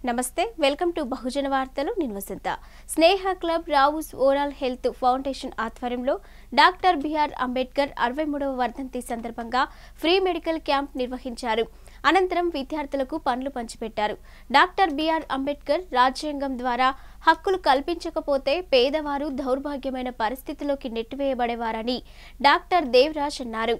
నమస్తే welcome to Bahujana Vartalu నేను Vasantha Sneha club Rao's oral health foundation ఆధ్వర్యంలో డాక్టర్ బిఆర్ అంబేద్కర్ అరవై మూడవ వర్ధంతి సందర్భంగా ఫ్రీ మెడికల్ క్యాంప్ నిర్వహించారు అనంతరం విద్యార్థులకు పనులు పంచిపెట్టారు డాక్టర్ బిఆర్ అంబేద్కర్ రాజ్యాంగం ద్వారా హక్కులు కల్పించకపోతే పేదవారు దౌర్భాగ్యమైన పరిస్థితిలోకి నెట్టివేయబడేవారని డాక్టర్ దేవరాజ్ అన్నారు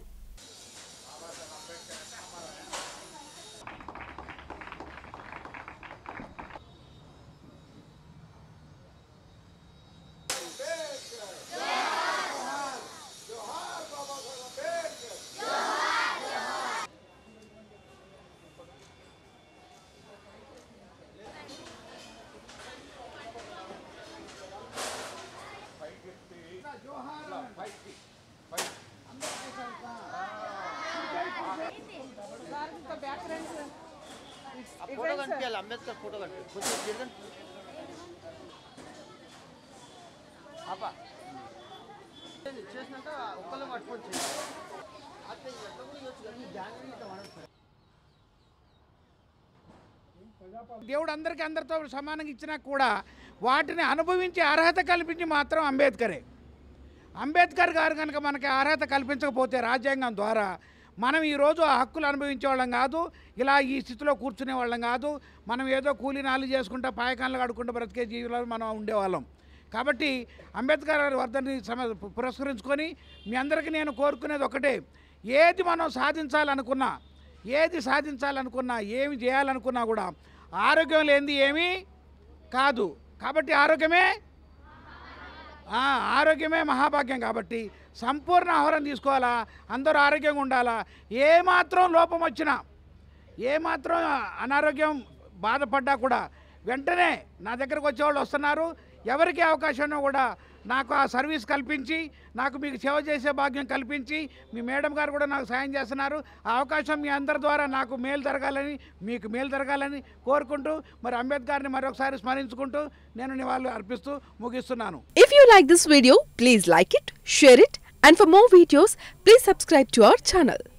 ఆ ఫోటో కనిపించాలి అంబేద్కర్ ఫోటో కనిపించాలి కొంచెం తిరగండి ఆపా ఇది చేసినాక ఒక్కళ్ళు పట్టుకొని చేయాలి అట్లా ఎట్లా కూడా చేయొచ్చు కానీ ఈ బ్యాంక్ ఇట్లా పడదు దేవుడు అందరికీ అందరితో సమానంగా ఇచ్చినా కూడా వాటిని అనుభవించే అర్హత కల్పించి మాత్రం అంబేద్కరే అంబేద్కర్ గారు కనుక మనకి అర్హత కల్పించకపోతే రాజ్యాంగం ద్వారా మనం ఈరోజు ఆ హక్కులు అనుభవించే వాళ్ళం కాదు ఇలా ఈ స్థితిలో కూర్చునే వాళ్ళం కాదు మనం ఏదో కూలీ నాలు చేసుకుంటా పాయకాన్లు కడుకుంటూ బ్రతికే జీవులలో మనం ఉండేవాళ్ళం కాబట్టి అంబేద్కర్ గారి వర్ధని సమ పురస్కరించుకొని మీ అందరికీ నేను కోరుకునేది ఒకటే ఏది మనం సాధించాలనుకున్నా ఏది సాధించాలనుకున్నా ఏమి చేయాలనుకున్నా కూడా ఆరోగ్యం లేనిది ఏమీ కాదు కాబట్టి ఆరోగ్యమే ఆ, ఆరోగ్యమే మహాభాగ్యం కాబట్టి సంపూర్ణ ఆహారం తీసుకోవాలా అందరూ ఆరోగ్యంగా ఉండాలా ఏమాత్రం లోపం వచ్చినా ఏమాత్రం అనారోగ్యం బాధపడ్డా కూడా వెంటనే నా దగ్గరకు వచ్చేవాళ్ళు వస్తున్నారు ఎవరికి అవకాశం ఉన్నా కూడా నాకు ఆ సర్వీస్ కల్పించి నాకు మీకు సేవ చేసే భాగ్యం కల్పించి మీ మేడం గారు కూడా నాకు సాయం చేస్తున్నారు ఆ అవకాశం మీ అందరి ద్వారా నాకు మేలు జరగాలని మీకు మేలు జరగాలని కోరుకుంటూ మరి అంబేద్కర్ని మరొకసారి స్మరించుకుంటూ నేను నివాళులు అర్పిస్తూ ముగిస్తున్నాను If you like this video, please like it, share it, and for more videos, please subscribe to our channel.